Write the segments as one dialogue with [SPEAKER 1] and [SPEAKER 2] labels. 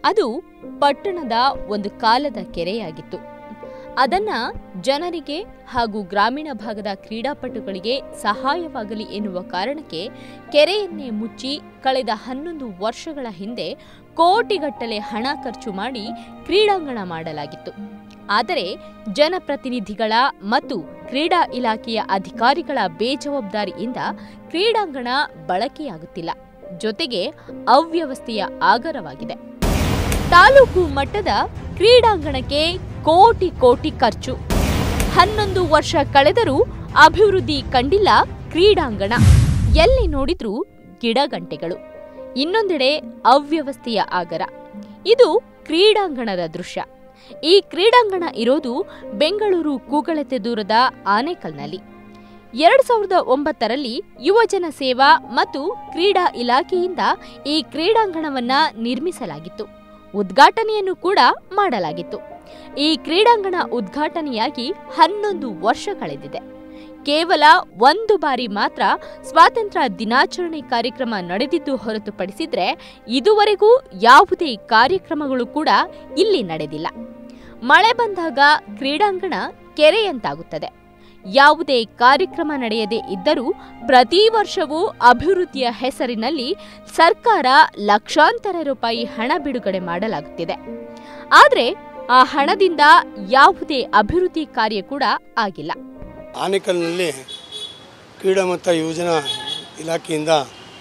[SPEAKER 1] ಅದು ಪಟ್ಟಣದ ಒಂದು ಕಾಲದ ಕೆರೆಯಾಗಿತ್ತು ಅದನ್ನ ಜನರಿಗೆ ಹಾಗೂ ಗ್ರಾಮೀಣ ಭಾಗದ ಕ್ರೀಡಾಪಟುಗಳಿಗೆ ಸಹಾಯವಾಗಲಿ ಎನ್ನುವ ಕಾರಣಕ್ಕೆ ಕೆರೆಯನ್ನೇ ಮುಚ್ಚಿ ಕಳೆದ ಹನ್ನೊಂದು ವರ್ಷಗಳ ಹಿಂದೆ ಕೋಟಿಗಟ್ಟಲೆ ಹಣ ಖರ್ಚು ಮಾಡಿ ಕ್ರೀಡಾಂಗಣ ಮಾಡಲಾಗಿತ್ತು ಆದರೆ ಜನಪ್ರತಿನಿಧಿಗಳ ಮತ್ತು ಕ್ರೀಡಾ ಇಲಾಖೆಯ ಅಧಿಕಾರಿಗಳ ಬೇಜವಾಬ್ದಾರಿಯಿಂದ ಕ್ರೀಡಾಂಗಣ ಬಳಕೆಯಾಗುತ್ತಿಲ್ಲ ಜೊತೆಗೆ ಅವ್ಯವಸ್ಥೆಯ ಆಗರವಾಗಿದೆ ತಾಲೂಕು ಮಟ್ಟದ ಕ್ರೀಡಾಂಗಣಕ್ಕೆ ಕೋಟಿ ಕೋಟಿ ಖರ್ಚು ಹನ್ನೊಂದು ವರ್ಷ ಕಳೆದರೂ ಅಭಿವೃದ್ಧಿ ಕಂಡಿಲ್ಲ ಕ್ರೀಡಾಂಗಣ ಎಲ್ಲಿ ನೋಡಿದ್ರೂ ಗಿಡಗಂಟೆಗಳು ಇನ್ನೊಂದೆಡೆ ಅವ್ಯವಸ್ಥೆಯ ಆಗರ ಇದು ಕ್ರೀಡಾಂಗಣದ ದೃಶ್ಯ ಈ ಕ್ರೀಡಾಂಗಣ ಇರೋದು ಬೆಂಗಳೂರು ಕೂಗಳತೆ ದೂರದ ಆನೇಕಲ್ನಲ್ಲಿ ಎರಡ್ ಸಾವಿರದ ಒಂಬತ್ತರಲ್ಲಿ ಯುವಜನ ಸೇವಾ ಮತ್ತು ಕ್ರೀಡಾ ಇಲಾಖೆಯಿಂದ ಈ ಕ್ರೀಡಾಂಗಣವನ್ನ ನಿರ್ಮಿಸಲಾಗಿತ್ತು ಉದ್ಘಾಟನೆಯನ್ನು ಕೂಡ ಮಾಡಲಾಗಿತ್ತು ಈ ಕ್ರೀಡಾಂಗಣ ಉದ್ಘಾಟನೆಯಾಗಿ ಹನ್ನೊಂದು ವರ್ಷ ಕಳೆದಿದೆ ಕೇವಲ ಒಂದು ಬಾರಿ ಮಾತ್ರ ಸ್ವಾತಂತ್ರ್ಯ ದಿನಾಚರಣೆ ಕಾರ್ಯಕ್ರಮ ನಡೆದಿದ್ದು ಹೊರತುಪಡಿಸಿದ್ರೆ ಇದುವರೆಗೂ ಯಾವುದೇ ಕಾರ್ಯಕ್ರಮಗಳು ಕೂಡ ಇಲ್ಲಿ ನಡೆದಿಲ್ಲ ಮಳೆ ಬಂದಾಗ ಕ್ರೀಡಾಂಗಣ ಕೆರೆಯಂತಾಗುತ್ತದೆ ಯಾವುದೇ ಕಾರ್ಯಕ್ರಮ ನಡೆಯದೇ ಇದ್ದರೂ ಪ್ರತಿ ವರ್ಷವೂ ಅಭಿವೃದ್ಧಿಯ ಹೆಸರಿನಲ್ಲಿ ಸರ್ಕಾರ ಲಕ್ಷಾಂತರ ರೂಪಾಯಿ ಹಣ ಬಿಡುಗಡೆ ಮಾಡಲಾಗುತ್ತಿದೆ ಆದರೆ ಆ ಹಣದಿಂದ ಯಾವುದೇ ಅಭಿವೃದ್ಧಿ ಕಾರ್ಯ ಕೂಡ ಆಗಿಲ್ಲ
[SPEAKER 2] ಆನೇಕಲ್ನಲ್ಲಿ ಕ್ರೀಡಾ ಮತ್ತು ಯುವಜನ ಇಲಾಖೆಯಿಂದ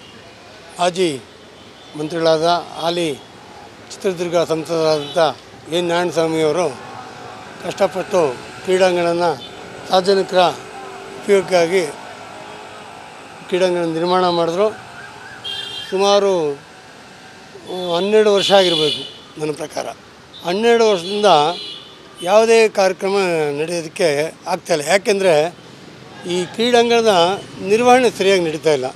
[SPEAKER 2] ಮಾಜಿ ಮಂತ್ರಿಗಳಾದ ಹಾಲಿ ಚಿತ್ರದುರ್ಗ ಸಂಸದರಾದಂಥ ಎನ್ ನಾರಾಯಣಸ್ವಾಮಿಯವರು ಕಷ್ಟಪಟ್ಟು ಕ್ರೀಡಾಂಗಣನ ಸಾರ್ವಜನಿಕರ ಉಪಯೋಗಕ್ಕಾಗಿ ಕ್ರೀಡಾಂಗಣ ನಿರ್ಮಾಣ ಮಾಡಿದ್ರು ಸುಮಾರು ಆ, ಹನ್ನೆರಡು ವರ್ಷ ಆಗಿರಬೇಕು ನನ್ನ ಪ್ರಕಾರ ಹನ್ನೆರಡು ವರ್ಷದಿಂದ ಯಾವುದೇ ಕಾರ್ಯಕ್ರಮ ನಡೆಯೋದಕ್ಕೆ ಆಗ್ತಾಯಿಲ್ಲ ಯಾಕೆಂದರೆ ಈ ಕ್ರೀಡಾಂಗಣದ ನಿರ್ವಹಣೆ ಸರಿಯಾಗಿ ನಡೀತಾ ಇಲ್ಲ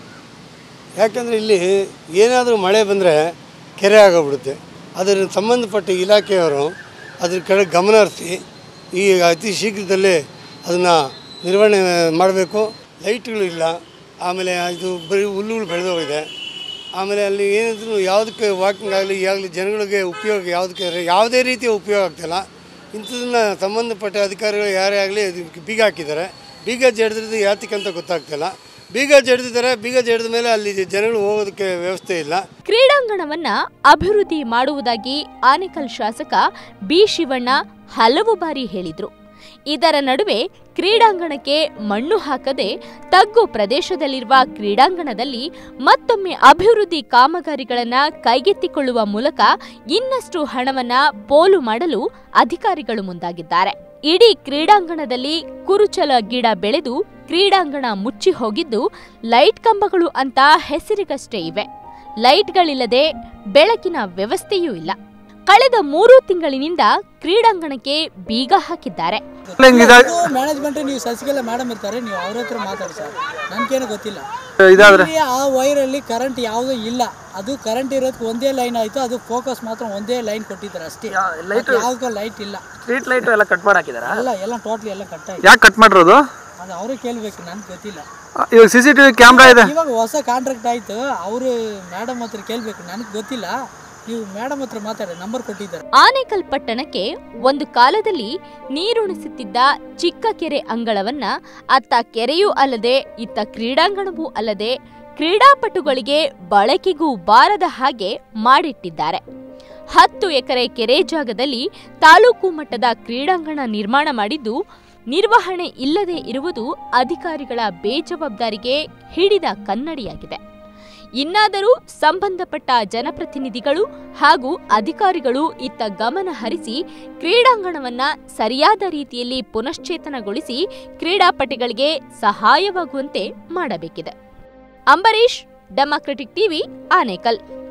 [SPEAKER 2] ಯಾಕೆಂದರೆ ಇಲ್ಲಿ ಏನಾದರೂ ಮಳೆ ಬಂದರೆ ಕೆರೆ ಆಗೋಗ್ಬಿಡುತ್ತೆ ಅದರ ಸಂಬಂಧಪಟ್ಟ ಇಲಾಖೆಯವರು ಅದ್ರ ಕಡೆ ಗಮನ ಹರಿಸಿ ಈ ಅತಿ ಶೀಘ್ರದಲ್ಲೇ ಅದನ್ನು ನಿರ್ವಹಣೆ ಮಾಡಬೇಕು ಲೈಟ್ಗಳು ಇಲ್ಲ ಆಮೇಲೆ ಇದು ಬರೀ ಹುಲ್ಲುಗಳು ಬೆಳೆದೋಗಿದೆ ಆಮೇಲೆ ಅಲ್ಲಿ ಏನಿದ್ರು ಯಾವುದಕ್ಕೆ ವಾಕಿಂಗ್ ಆಗಲಿ ಆಗಲಿ ಜನಗಳಿಗೆ ಉಪಯೋಗ ಯಾವುದಕ್ಕೆ ಯಾವುದೇ ರೀತಿಯ ಉಪಯೋಗ ಆಗ್ತಿಲ್ಲ ಇಂಥದನ್ನ ಸಂಬಂಧಪಟ್ಟ ಅಧಿಕಾರಿಗಳು ಯಾರೇ ಆಗಲಿ ಅದಕ್ಕೆ ಬೀಗ ಹಾಕಿದ್ದಾರೆ ಬೀಗ ಜಡಿದ್ರದ್ದು ಯಾತಕ್ಕಂತ ಗೊತ್ತಾಗ್ತಿಲ್ಲ ಬೀಗ ಜಡಿದಿದ್ದಾರೆ ಬೀಗ ಜಡಿದ ಮೇಲೆ ಅಲ್ಲಿ ಜನಗಳು ಹೋಗೋದಕ್ಕೆ ವ್ಯವಸ್ಥೆ ಇಲ್ಲ
[SPEAKER 1] ಕ್ರೀಡಾಂಗಣವನ್ನ ಅಭಿವೃದ್ಧಿ ಮಾಡುವುದಾಗಿ ಆನೇಕಲ್ ಶಾಸಕ ಬಿ ಶಿವಣ್ಣ ಹಲವು ಬಾರಿ ಹೇಳಿದ್ರು ಇದರ ನಡುವೆ ಕ್ರೀಡಾಂಗಣಕ್ಕೆ ಮಣ್ಣು ಹಾಕದೆ ತಗ್ಗು ಪ್ರದೇಶದಲ್ಲಿರುವ ಕ್ರೀಡಾಂಗಣದಲ್ಲಿ ಮತ್ತೊಮ್ಮೆ ಅಭಿವೃದ್ಧಿ ಕಾಮಗಾರಿಗಳನ್ನ ಕೈಗೆತ್ತಿಕೊಳ್ಳುವ ಮೂಲಕ ಇನ್ನಷ್ಟು ಹಣವನ್ನ ಪೋಲು ಮಾಡಲು ಅಧಿಕಾರಿಗಳು ಮುಂದಾಗಿದ್ದಾರೆ ಇಡೀ ಕ್ರೀಡಾಂಗಣದಲ್ಲಿ ಕುರುಚಲ ಗಿಡ ಬೆಳೆದು ಕ್ರೀಡಾಂಗಣ ಮುಚ್ಚಿ ಹೋಗಿದ್ದು ಲೈಟ್ ಕಂಬಗಳು ಅಂತ ಹೆಸರಿಗಷ್ಟೇ ಇವೆ ಲೈಟ್ಗಳಿಲ್ಲದೆ ಬೆಳಕಿನ ವ್ಯವಸ್ಥೆಯೂ ಇಲ್ಲ ಕಳೆದ ಮೂರು ತಿಂಗಳಿನಿಂದ ಕ್ರೀಡಾಂಗಣಕ್ಕೆ ಬೀಗ ಹಾಕಿದ್ದಾರೆ
[SPEAKER 3] ಮ್ಯಾನೇಜ್ಮೆಂಟ್ ನೀವು ಸಸಿಗೆಲ್ಲ ಮೇಡಮ್ ಇರ್ತಾರೆ ನೀವು ಅವ್ರ ಹತ್ರ ಮಾತಾಡಿ ಸರ್ ನನ್ಗೇನು ಗೊತ್ತಿಲ್ಲ
[SPEAKER 4] ಇದಾದ್ರೆ
[SPEAKER 3] ಇಲ್ಲಿ ಆ ವೈರಲ್ಲಿ ಕರೆಂಟ್ ಯಾವುದೂ ಇಲ್ಲ ಅದು ಕರೆಂಟ್ ಇರೋದಕ್ಕೆ ಒಂದೇ ಲೈನ್ ಆಯ್ತು ಅದು ಫೋಕಸ್ ಮಾತ್ರ ಒಂದೇ ಲೈನ್ ಕೊಟ್ಟಿದ್ದಾರೆ ಅಷ್ಟೇ ಯಾವ್ದಕ್ಕೂ ಲೈಟ್ ಇಲ್ಲ
[SPEAKER 4] ಸ್ಟ್ರೀಟ್ ಲೈಟ್ ಎಲ್ಲ ಕಟ್ ಮಾಡಿ ಹಾಕಿದಾರ
[SPEAKER 3] ಎಲ್ಲ ಎಲ್ಲ ಟೋಟ್ಲಿ ಎಲ್ಲ ಕಟ್ ಆಯ್ತು
[SPEAKER 4] ಯಾಕೆ ಕಟ್ ಮಾಡಿರೋದು
[SPEAKER 3] ಅದು ಅವರೇ ಕೇಳ್ಬೇಕು ನನ್ಗೆ ಗೊತ್ತಿಲ್ಲ
[SPEAKER 4] ಇವಾಗ C C T V camera ಇದೆ
[SPEAKER 3] ಇವಾಗ ಹೊಸ ಕಾಂಟ್ರಾಕ್ಟ್ ಆಯ್ತು ಅವರು ಮೇಡಮ್ ಹತ್ರ ಕೇಳ್ಬೇಕು ನನಗೆ ಗೊತ್ತಿಲ್ಲ ನೀವು ಮೇಡಮ್ ಹತ್ರ ಮಾತಾಡಿ ನಂಬರ್ ಕೊಟ್ಟಿದ್ದಾರೆ
[SPEAKER 1] ಆನೇಕಲ್ ಪಟ್ಟಣಕ್ಕೆ ಒಂದು ಕಾಲದಲ್ಲಿ ನೀರುಣಿಸುತ್ತಿದ್ದ ಚಿಕ್ಕ ಕೆರೆ ಅಂಗಳವನ್ನ ಅತ್ತ ಕೆರೆಯೂ ಅಲ್ಲದೆ ಇತ್ತ ಕ್ರೀಡಾಂಗಣವೂ ಅಲ್ಲದೆ ಕ್ರೀಡಾಪಟುಗಳಿಗೆ ಬಳಕೆಗೂ ಬಾರದ ಹಾಗೆ ಮಾಡಿಟ್ಟಿದ್ದಾರೆ ಹತ್ತು ಎಕರೆ ಕೆರೆ ಜಾಗದಲ್ಲಿ ತಾಲೂಕು ಮಟ್ಟದ ಕ್ರೀಡಾಂಗಣ ನಿರ್ಮಾಣ ಮಾಡಿದ್ದು ನಿರ್ವಹಣೆ ಇಲ್ಲದೆ ಇರುವುದು ಅಧಿಕಾರಿಗಳ ಬೇಜವಾಬ್ದಾರಿಗೆ ಹಿಡಿದ ಕನ್ನಡಿಯಾಗಿದೆ ಇನ್ನಾದರೂ ಸಂಬಂಧಪಟ್ಟ ಜನಪ್ರತಿನಿಧಿಗಳು ಹಾಗೂ ಅಧಿಕಾರಿಗಳು ಇತ್ತ ಗಮನ ಹರಿಸಿ ಕ್ರೀಡಾಂಗಣವನ್ನ ಸರಿಯಾದ ರೀತಿಯಲ್ಲಿ ಪುನಶ್ಚೇತನಗೊಳಿಸಿ ಕ್ರೀಡಾಪಟುಗಳಿಗೆ ಸಹಾಯವಾಗುವಂತೆ ಮಾಡಬೇಕಿದೆ ಅಂಬರೀಶ್ ಡೆಮಾಕ್ರೆಟಿಕ್ ಟಿವಿ ಆನೇಕಲ್